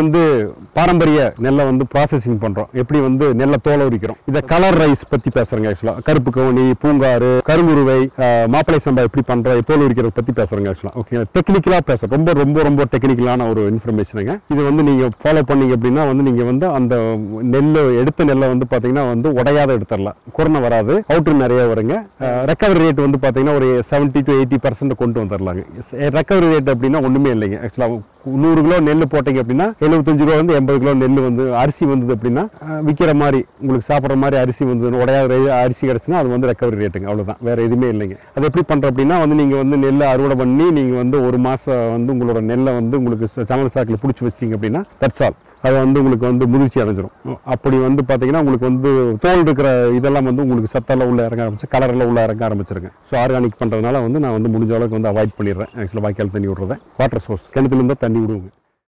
வந்து பாரம்பரிய நெல்லை வந்து ப்ராசஸிங் பண்றோம் எப்படி வந்து நெல்லை தோலை உரிக்கிறோம் இதை கலர் ரைஸ் பத்தி பேசுறேங்க ஆக்சுவலா கருப்பு கவுனி பூங்காறு கருங்குருவை ஆஹ், மாப்பிளை சம்பா எப்படி பண்ற தோல் உரிக்கிறத பத்தி பேசுறேங்க ஆக்சுவலா ஓகே டெக்னிக்கலா பேசுறேன் ரொம்ப ரொம்ப ரொம்ப டெக்னிக்கலான ஒரு இன்ஃபர்மேஷனுங்க இது வந்து நீங்க ஃபாலோ பண்ணீங்க அப்படின்னா வந்து நீங்க வந்து அந்த நெல் எடுத்த நெல்லை வந்து பாத்தீங்கன்னா வந்து உடையாத எடுத்துடலாம் குறைன வராது அவுட்ரு நிறைய வருங்க ரெக்கவரி ரேட் வந்து பாத்தீங்கன்னா ஒரு செவன்ட்டி டு எயிட்டி பர்சன்ட் கொண்டு வந்துடலாங்க ரெக்கவரி ரேட் அப்படின்னா ஒண்ணுமே இல்லைங்க ஆக்சுவலாக நூறு கிலோ நெல் போட்டீங்க அப்படின்னா எழுபத்தஞ்சு ரூபா வந்து எண்பது கிலோ நெல் வந்து அரிசி வந்தது அப்படின்னா அஹ், விக்கிற மாதிரி உங்களுக்கு சாப்பிட்ற மாதிரி அரிசி வந்து உடையாத ரை- அரிசி கிடச்சுன்னா அது வந்து ரெக்கவரி ரேட்டுங்க அவ்வளவுதான் வேற எதுவுமே இல்லைங்க அது எப்படி பண்றோம் அப்படின்னா வந்து நீங்க வந்து நெல்லை அறுவடை பண்ணி நீங்க வந்து ஒரு மாசம் வந்து உங்களோட நெல்லை வந்து உங்களுக்கு சமையல் சாக்கில் பிடிச்சி வச்சிட்டீங்க அப்படின்னா தட்ஸ் ஆல் அது வந்து உங்களுக்கு வந்து முதிர்ச்சி அடைஞ்சிரும் அப்படி வந்து பார்த்தீங்கன்னா உங்களுக்கு வந்து தோல் இருக்கிற இதெல்லாம் வந்து உங்களுக்கு சத்தெல்லாம் உள்ள இறங்க ஆரம்பிச்சு கலரெல்லாம் உள்ள இறங்க ஆரம்பிச்சிருங்க ஸோ ஆர்கானிக் பண்ணுறதுனால வந்து நான் வந்து முடிஞ்ச அளவுக்கு வந்து அவாய்ட் பண்ணிடுறேன் ஆக்சுவலாக வாய்க்கால் தண்ணி விடுறதை வாட்டர் சோர்ஸ் கிணத்துலேருந்து தண்ணி விடுவோங்க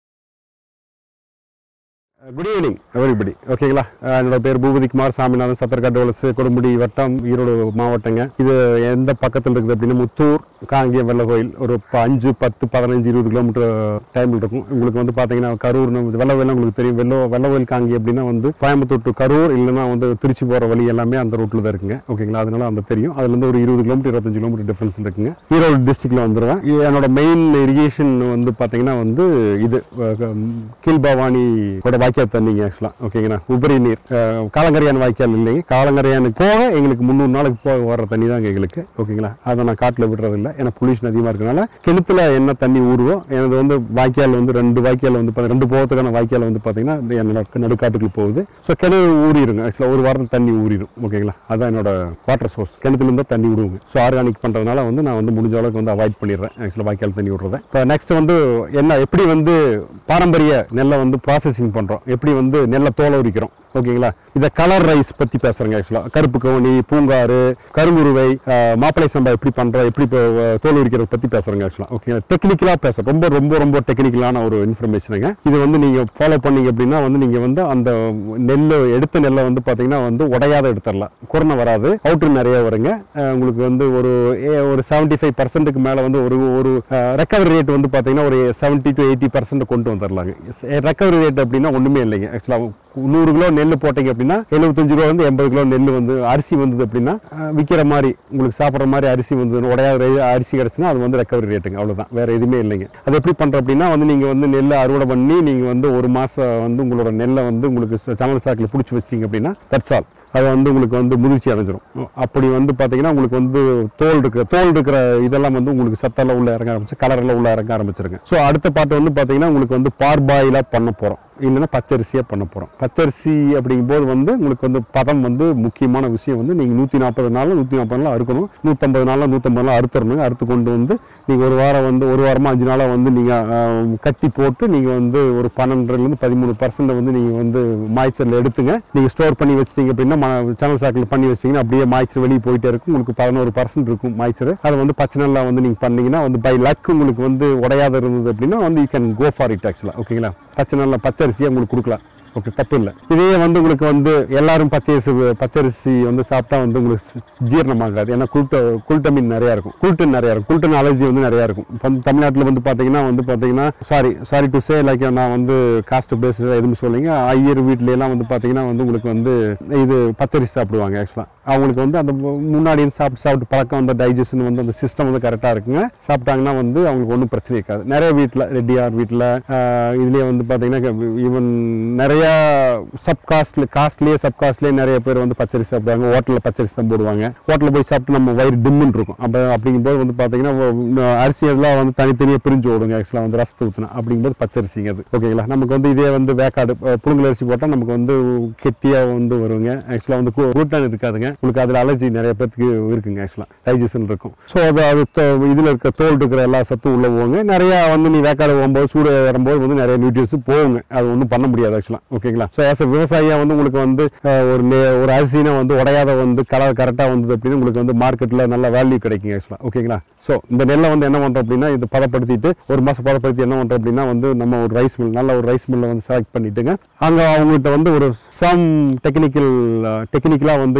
குட் ஈவினிங் எவரிபடி ஓகேங்களா அஹ் என்னோட பேர் பூபதி குமார் சாமிநாதன் சத்தர்காடு வலசு கொடுமுடி வட்டம் ஈரோடு மாவட்டங்க இது எந்த பக்கத்தில் இருக்குது அப்படின்னா முத்தூர் காங்கியம் வெள்ள கோயில் ஒரு ப- அஞ்சு பத்து பதினஞ்சு இருபது கிலோமீட்டர் டைமில் இருக்கும் உங்களுக்கு வந்து பார்த்தீங்கன்னா கரூர் வெள்ள கோயில் உங்களுக்கு தெரியும் வெள்ள வெள்ள கோயில் காங்கி அப்படின்னா வந்து கோயம்புத்தூர் டு கரூர் இல்லைன்னா வந்து திருச்சி போகிற வழி எல்லாமே அந்த ரூட்டில் தான் இருக்குங்க ஓகேங்களா அதனால அந்த தெரியும் அதுலேருந்து ஒரு இருபது கிலோமீட்டர் இருபத்தஞ்சு கிலோமீட்டர் டிஃபரன்ஸ் இருக்குங்க ஈரோடு டிஸ்ட்ரிக்ட்ல வந்துடுவேன் இது என்னோட மெயின் இரிகேஷன் வந்து பார்த்தீங்கன்னா வந்து இது அஹ், கீழ்பவானி கூட வாய்க்கால் தண்ணிங்க ஆக்சுவலாக ஓகேங்களா உபரி நீர் அஹ், காலங்கரையான் வாய்க்கால் இல்லைங்க காலங்கரையானுக்கு போக எங்களுக்கு முந்நூறு நாளுக்கு போக வர தண்ணி தாங்க எங்களுக்கு ஓகேங்களா அதை நான் காட்டில் விடுறது இல்லை ஏன்னா பொல்யூஷன் அதிகமாக இருக்கனால கிணத்துல என்ன தண்ணி ஊறுவோ எனது வந்து வாய்க்கால் வந்து ரெண்டு வாய்க்கால் வந்து பாத்தீங்கன்னா, ரெண்டு போகிறதுக்கான வாய்க்கால் வந்து பார்த்தீங்கன்னா இது என்னோட நடுக்காட்டுக்கு போகுது ஸோ கிணறு ஊறிடுங்க ஆக்சுவலாக ஒரு வாரத்தில் தண்ணி ஊறிடும் ஓகேங்களா அதான் என்னோட வாட்டர் சோர்ஸ் கிணத்துலேருந்து தண்ணி விடுவோங்க ஸோ ஆர்கானிக் பண்ணுறதுனால வந்து நான் வந்து முடிஞ்ச அளவுக்கு வந்து அவாய்ட் பண்ணிடுறேன் ஆக்சுவலாக வாய்க்கால் தண்ணி விடுறதை இப்போ நெக்ஸ்ட் வந்து என்ன எப்படி வந்து பாரம்பரிய நெல்லை வந்து ப்ராசஸிங் பண்ணுறோம் எப்படி வந்து நெல்லை தோலை உரிக்கிறோம் ஓகேங்களா இதை கலர் ரைஸ் பற்றி பேசுகிறேங்க ஆக்சுவலாக கருப்பு கவுனி பூங்காறு கருங்குருவை ஆஹ், மாப்பிளை சம்பா எப்படி பண்ணுற எப்படி இப்போ அஹ், தோல் உரிக்கிறத பற்றி பேசுகிறேங்க ஆக்சுவலாக ஓகேங்களா டெக்னிக்கலாக பேசுகிறேன் ரொம்ப ரொம்ப ரொம்ப டெக்னிக்கலான ஒரு இன்ஃபர்மேஷனுங்க இது வந்து நீங்கள் ஃபாலோ பண்ணீங்க அப்படின்னா வந்து நீங்கள் வந்து அந்த நெல் எடுத்த நெல்லை வந்து பார்த்தீங்கன்னா வந்து உடையாத எடுத்துடலாம் குறைன வராது அவுட்ரு நிறைய வருங்க அஹ், உங்களுக்கு வந்து ஒரு ஏ- ஒரு செவன்ட்டி ஃபைவ் பர்சன்ட்டுக்கு மேலே வந்து ஒரு ஒரு ரெக்கவரி ரேட் வந்து பார்த்தீங்கன்னா ஒரு செவன்ட்டி டு எயிட்டி பர்சன்ட் கொண்டு வந்துடலாங்க ரெக்கவரி ரேட் அப்படின்னா ஒன்றுமே இல்லைங்க ஆக்சுவலாக நூறு கிலோ நெல் போட்டீங்க அப்படின்னா எழுபத்தஞ்சு ரூபா வந்து எண்பது கிலோ நெல் வந்து அரிசி வந்தது அப்படின்னா அஹ், விக்கிற மாதிரி உங்களுக்கு சாப்பிட்ற மாதிரி அரிசி வந்து உடையாத ரை- அரிசி கிடச்சுன்னா அது வந்து ரெக்கவரி ரேட்டுங்க அவ்வளவுதான் வேற எதுவுமே இல்லைங்க அது எப்படி பண்றோம் அப்படின்னா வந்து நீங்க வந்து நெல்லை அறுவடை பண்ணி நீங்க வந்து ஒரு மாசம் வந்து உங்களோட நெல்லை வந்து உங்களுக்கு சமையல் சாக்கில் பிடிச்சி வச்சிட்டீங்க அப்படின்னா தட்ஸ் ஆல் அது வந்து உங்களுக்கு வந்து முதிர்ச்சி அடைஞ்சிரும் அப்படி வந்து பார்த்தீங்கன்னா உங்களுக்கு வந்து தோல் இருக்கிற தோல் இருக்கிற இதெல்லாம் வந்து உங்களுக்கு சத்தெல்லாம் உள்ள இறங்க ஆரம்பிச்சு கலரெல்லாம் உள்ள இறங்க ஆரம்பிச்சிருங்க ஸோ அடுத்த பாட்டு வந்து பார்த்தீங்கன்னா உங்களுக்கு வந்து பார்பாயிலாக பண்ண போகிறோம் இல்லைன்னா பச்சரிசியாக பண்ண போகிறோம் பச்சரிசி அப்படிங்கும்போது வந்து உங்களுக்கு வந்து பதம் வந்து முக்கியமான விஷயம் வந்து நீங்கள் நூற்றி நாற்பது நாள் நூற்றி நாற்பது நாள் அறுக்கணும் நூற்றம்பது நாளில் நூற்றம்பது நாள் அறுத்துறணுங்க அறுத்து கொண்டு வந்து நீங்கள் ஒரு வாரம் வந்து ஒரு வாரமாக அஞ்சு நாளாக வந்து நீங்கள் கட்டி போட்டு நீங்கள் வந்து ஒரு பன்னெண்டுலேருந்து பதிமூணு பர்சன்ட் வந்து நீங்கள் வந்து மாய்ச்சரில் எடுத்துங்க நீங்கள் ஸ்டோர் பண்ணி வச்சிட்டீங்க அப்படின்னா சேனல் சாக்கில் பண்ணி வச்சிட்டிங்கன்னா அப்படியே மாய்ச்சர் வெளியே போயிட்டே இருக்கும் உங்களுக்கு பதினோரு பர்சன்ட் இருக்கும் மாய்ச்சர் அதை வந்து பச்சை நாளில் வந்து நீங்கள் பண்ணீங்கன்னா வந்து பை லக் உங்களுக்கு வந்து உடையாத இருந்தது அப்படின்னா வந்து you can go for it ஆக்சுவலாக ஓகேங்களா பச்சை நாளில் பச்சரிசியாக உங்களுக்கு கொடுக்கலாம் ஓகே தப்பு இல்லை இதே வந்து உங்களுக்கு வந்து எல்லாரும் பச்சரிசி பச்சரிசி வந்து சாப்பிட்டா வந்து உங்களுக்கு ஜீரணமாகாது ஏன்னா குல்ட்ட குல்டமின் நிறையா இருக்கும் குல்டன் நிறையா இருக்கும் குல்டன் அலர்ஜி வந்து நிறையா இருக்கும் இப்போ தமிழ்நாட்டில் வந்து பார்த்தீங்கன்னா வந்து பார்த்தீங்கன்னா sorry sorry to say like நான் வந்து காஸ்ட் பேஸ் எதுவும் சொல்லிங்க ஐயர் வீட்ல எல்லாம் வந்து பார்த்தீங்கன்னா வந்து உங்களுக்கு வந்து இது பச்சரிசி சாப்பிடுவாங்க ஆக்சுவலாக அவங்களுக்கு வந்து அந்த முன்னாடி இருந்து சாப்பிட்டு சாப்பிட்டு பழக்கம் அந்த டைஜஷன் வந்து அந்த சிஸ்டம் வந்து கரெக்டாக இருக்குங்க சாப்பிட்டாங்கன்னா வந்து அவங்களுக்கு ஒன்றும் பிரச்சனை இருக்காது நிறைய வீட்டில் ரெட்டியார் வீட்டில் இதுலேயே வந்து பார்த்தீங்கன்னா ஈவன் நிறைய சப் காஸ்ட்ல காஸ்ட்லேயே சப் காஸ்ட்லேயே நிறைய பேர் வந்து பச்சரிசி சாப்பிடுவாங்க ஹோட்டலில் பச்சரிசி தான் போடுவாங்க ஹோட்டலில் போய் சாப்பிட்டு நம்ம வயிறு டிம்முன்னு இருக்கும் அப்போ அப்படிங்கும்போது வந்து பார்த்தீங்கன்னா ஒ- அரிசி எல்லாம் வந்து தனித்தனியாக பிரிஞ்சு ஓடுங்க ஆக்சுவலாக வந்து ரசத்தை ஊற்றினா அப்படிங்கும்போது பச்சரிசிங்க அது ஓகேங்களா நமக்கு வந்து இதே வந்து வேக்காடு அஹ், புழுங்கல் அரிசி போட்டால் நமக்கு வந்து கெட்டியாக வந்து வருங்க ஆக்சுவலாக வந்து குளூட்டன் இருக்காதுங்க உங்களுக்கு அதில் அலர்ஜி நிறைய பேருக்கு இருக்குங்க ஆக்சுவலாக டைஜஷன் இருக்கும் ஸோ அது அது இதில் இருக்க தோல் இருக்கிற எல்லா சத்தும் உள்ள போகுங்க நிறையா வந்து நீ வேக்காடு போகும்போது சூடு வரும்போது வந்து நிறைய நியூட்ரியன்ஸ் போகுங்க அது ஒன்றும் பண்ண முடியாது ஆக்சுவலாக ஓகேங்களா ஸோ ஆஸ் விவசாயியாக வந்து உங்களுக்கு வந்து அஹ், ஒரு நெ- ஒரு அரிசினா வந்து உடையாத வந்து கலர் கரெக்டாக வந்தது அப்படின்னு உங்களுக்கு வந்து மார்க்கெட்டில் நல்ல வேல்யூ கிடைக்குங்க ஆக்சுவலாக ஓகேங்களா ஸோ இந்த நெல்லை வந்து என்ன பண்ணுறோம் அப்படின்னா இது பதப்படுத்திட்டு ஒரு மாதம் பதப்படுத்தி என்ன பண்ணுறோம் அப்படின்னா வந்து நம்ம ஒரு ரைஸ் மில் நல்ல ஒரு ரைஸ் மில்லை வந்து செலக்ட் பண்ணிட்டுங்க அங்கே அவங்ககிட்ட வந்து ஒரு சம் டெக்னிக்கல் டெக்னிக்கலாக வந்து இது பண்ணுங்க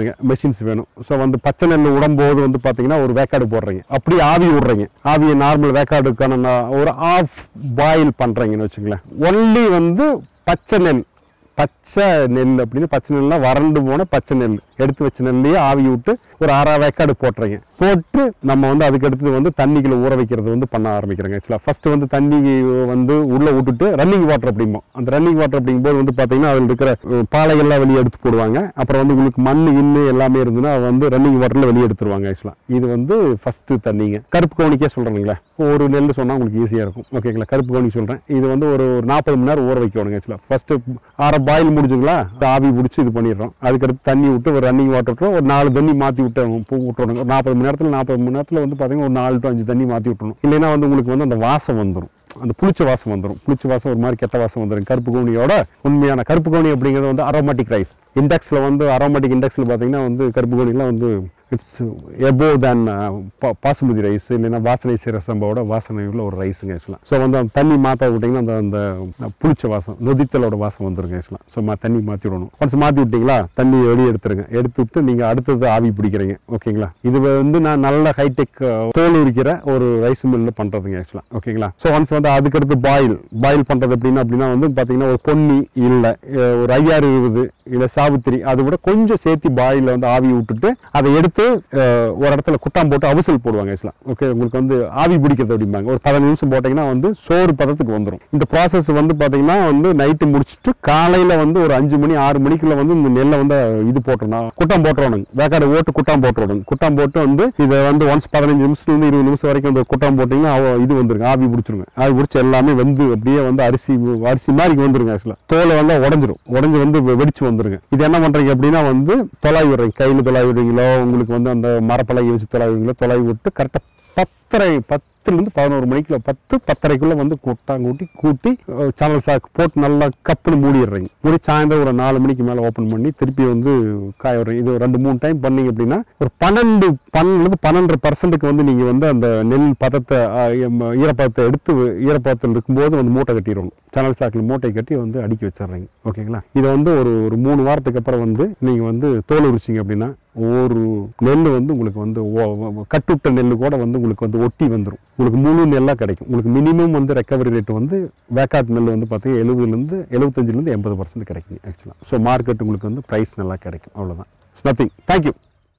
வேணுங்க மெஷின்ஸ் வேணும் ஸோ வந்து பச்சை நெல் உடம்போது வந்து பார்த்தீங்கன்னா ஒரு வேக்காடு போடுறீங்க அப்படியே ஆவி விடுறீங்க ஆவியை நார்மல் வேக்காடுக்கான நான் ஒரு ஆஃப் பாயில் பண்ணுறீங்கன்னு வச்சுங்களேன் ஒன்லி வந்து பச்சை நெல் பச்சை நெல் அப்படின்னு பச்சை நெல்னா வறண்டு போன பச்சை நெல் எடுத்து வச்ச நெல்லையே ஆவி விட்டு ஒரு அரை வேக்காடு போட்டுறீங்க போட்டு நம்ம வந்து அதுக்கு அடுத்தது வந்து தண்ணிக்குள்ள ஊற வைக்கிறது வந்து பண்ண ஆரம்பிக்கிறோங்க ஆக்சுவலாக ஃபர்ஸ்ட் வந்து தண்ணி வந்து உள்ள விட்டுட்டு ரன்னிங் வாட்டர் அப்படிம்போம் அந்த ரன்னிங் வாட்டர் அப்படிங்கும்போது வந்து பார்த்தீங்கன்னா அதில் இருக்கிற அஹ், பாலைகள்லாம் வெளியே எடுத்து போடுவாங்க அப்புறம் வந்து உங்களுக்கு மண் இன்னு எல்லாமே இருந்ததுன்னா அது வந்து ரன்னிங் வாட்டரில் வெளியே எடுத்துருவாங்க ஆக்சுவலாக இது வந்து ஃபர்ஸ்ட் தண்ணிங்க கருப்பு கவுனிக்கே சொல்கிறேங்களே ஒரு நெல் சொன்னால் உங்களுக்கு ஈஸியாக இருக்கும் ஓகேங்களா கருப்பு கவுனி சொல்கிறேன் இது வந்து ஒரு ஒரு நாற்பது மணி நேரம் ஊற வைக்கணுங்க ஆக்சுவலாக ஃபஸ்ட்டு அரை பாயில் முடிஞ்சுங்களா ஆவி பிடிச்சி இது பண்ணிடுறோம் அதுக்கடுத்து தண்ணி விட்டு ஒரு ரன்னிங் வாட்டர் விட்டுறோம் ஒரு நாலு தண்ணி மாற்றி விட்டு பூ விட்டுறோம் ஒரு நாற்பது மணி நேரத்தில் நாற்பது மணி நேரத்தில் வந்து பார்த்தீங்கன்னா ஒரு நாலு டு அஞ்சு தண்ணி மாற்றி விட்டுறணும் இல்லைன்னா வந்து உங்களுக்கு வந்து அந்த வாசம் வந்துடும் அந்த புளிச்ச வாசம் வந்துடும் புளிச்ச வாசம் ஒரு மாதிரி கெட்ட வாசம் வந்துடும் கருப்பு கவுனியோட உண்மையான கருப்பு கவுனி அப்படிங்கிறது வந்து அரோமேட்டிக் ரைஸ் இண்டெக்ஸில் வந்து அரோமேட்டிக் இண்டெக்ஸில் பார்த்தீங்கன்னா வந்து கருப்பு கவுனிலாம் வந்து it's above than basmati rice இல்லைன்னா வாசனை சீர சம்பாவோட வாசனை உள்ள ஒரு ரைஸுங்க ஆக்சுவலாக ஸோ வந்து அந்த தண்ணி மாற்ற விட்டிங்கன்னா அந்த அந்த புளிச்ச வாசம் நொதித்தலோட வாசம் வந்துருங்க ஆக்சுவலாக ஸோ மா தண்ணி மாற்றி விடணும் ஒன்ஸ் மாற்றி விட்டிங்களா தண்ணி வெளியே எடுத்துருங்க எடுத்து விட்டு நீங்கள் அடுத்தது ஆவி பிடிக்கிறீங்க ஓகேங்களா இது வந்து நான் நல்ல ஹைடெக் தோல் உரிக்கிற ஒரு ரைஸ் மில்லில் பண்ணுறதுங்க ஆக்சுவலாக ஓகேங்களா ஸோ ஒன்ஸ் வந்து அதுக்கடுத்து பாயில் பாயில் பண்ணுறது எப்படின்னா அப்படின்னா வந்து பார்த்தீங்கன்னா ஒரு பொன்னி இல்லை ஒரு ஐயாறு இருபது இல்லை சாவித்திரி அதை விட கொஞ்சம் சேர்த்து பாயில் வந்து ஆவி விட்டுட்டு அதை எடுத்து அஹ், ஒரு இடத்துல குட்டாம் போட்டு அவிசல் போடுவாங்க ஆக்சுவலாக ஓகே உங்களுக்கு வந்து ஆவி பிடிக்கிறது அப்படிம்பாங்க ஒரு பதினஞ்சு நிமிஷம் போட்டிங்கன்னா வந்து சோறு பதத்துக்கு வந்துடும் இந்த ப்ராசஸ் வந்து பார்த்தீங்கன்னா வந்து நைட்டு முடிச்சுட்டு காலையில் வந்து ஒரு அஞ்சு மணி ஆறு மணிக்குள்ள வந்து இந்த நெல்லை வந்து இது போட்டுறணும் குட்டாம் போட்டுறணுங்க வேக்காடு ஓட்டு குட்டாம் போட்டுறணும் குட்டாம் போட்டு வந்து இதை வந்து ஒன்ஸ் பதினஞ்சு நிமிஷத்துலேருந்து இருபது நிமிஷம் வரைக்கும் இந்த குட்டாம் போட்டிங்கன்னா அவ- இது வந்துருங்க ஆவி பிடிச்சிருங்க ஆவி பிடிச்சி எல்லாமே வந்து அப்படியே வந்து அரிசி அரிசி மாதிரி வந்துருங்க ஆக்சுவலாக தோலை வந்து உடஞ்சிரும் உடஞ்சி வந்து வெ- வெடிச்சு வந்துருங்க இது என்ன பண்றீங்க அப்படின்னா வந்து தொலாவி விடுறீங்க கையில் தொலாவி விடுறீங்களோ உங்களுக்கு வந்து அந்த மரப்பலகை வச்சு தொலாவி விடுறீங்களோ தொலாவி விட்டு கரெக்டாக பத்தரை பத்துலேருந்து பதினோரு மணிக்குள்ள பத்து பத்தரைக்குள்ள வந்து கூட்டாங்கூட்டி கூட்டி அஹ், சணல் சாக்கு போட்டு நல்லா கப்புன்னு மூடிடுறீங்க மூடி சாயந்தரம் ஒரு நாலு மணிக்கு மேலே ஓப்பன் பண்ணி திருப்பி வந்து காய விடுறீங்க இது ஒரு ரெண்டு மூணு டைம் பண்ணீங்க அப்படின்னா ஒரு பன்னெண்டு பன்னெண்டு பன்னெண்டரை பர்சன்ட்டுக்கு வந்து நீங்கள் வந்து அந்த நெல் பதத்தை அஹ், எம், ஈரப்பதத்தை எடுத்து ஈரப்பதத்தில் இருக்கும்போது வந்து மூட்டை கட்டிடணும் சணல் சாக்கில் மூட்டை கட்டி வந்து அடுக்கி வச்சிடுறீங்க ஓகேங்களா இதை வந்து ஒரு ஒரு மூணு வாரத்துக்கு அப்புறம் வந்து நீங்கள் வந்து தோல் உரிச்சிங்க அப்படின்னா ஒரு நெல் வந்து உங்களுக்கு வந்து ஓ- ஓ- கட்டுவிட்ட நெல் கூட வந்து உங்களுக்கு வந்து ஒட்டி வந்துடும் உங்களுக்கு முழு நெல்லாக கிடைக்கும் உங்களுக்கு மினிமம் வந்து ரெக்கவரி ரேட் வந்து வேக்காட் நெல் வந்து பார்த்தீங்கன்னா எழுபதுலேருந்து எழுபத்தஞ்சிலேருந்து எண்பது பர்சன்ட் கிடைக்கும் ஆக்சுவலாக ஸோ மார்க்கெட் உங்களுக்கு வந்து ப்ரைஸ் நல்லா கிடைக்கும் அவ்வளோதான் நத்திங் தேங்க்யூ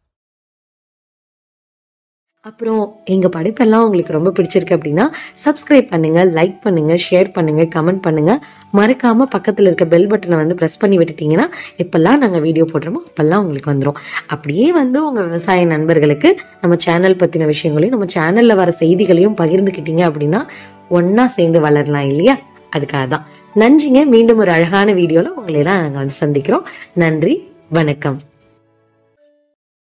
அப்புறம் எங்க படைப்பெல்லாம் உங்களுக்கு ரொம்ப பிடிச்சிருக்கு அப்படின்னா சப்ஸ்கிரைப் பண்ணுங்க லைக் பண்ணுங்க ஷேர் பண்ணுங்க கமெண்ட் பண்ணுங்க மறக்காம பக்கத்துல இருக்க பெல் பட்டனை வந்து பிரஸ் பண்ணி விட்டுட்டீங்கன்னா எப்பெல்லாம் நாங்க வீடியோ போடுறோமோ அப்பெல்லாம் உங்களுக்கு வந்துடும் அப்படியே வந்து உங்க விவசாய நண்பர்களுக்கு நம்ம சேனல் பத்தின விஷயங்களையும் நம்ம சேனல்ல வர செய்திகளையும் பகிர்ந்துக்கிட்டீங்க அப்படின்னா ஒண்ணா சேர்ந்து வளரலாம் இல்லையா அதுக்காக தான் நன்றிங்க மீண்டும் ஒரு அழகான வீடியோல உங்களை எல்லாம் நாங்க வந்து சந்திக்கிறோம் நன்றி வணக்கம்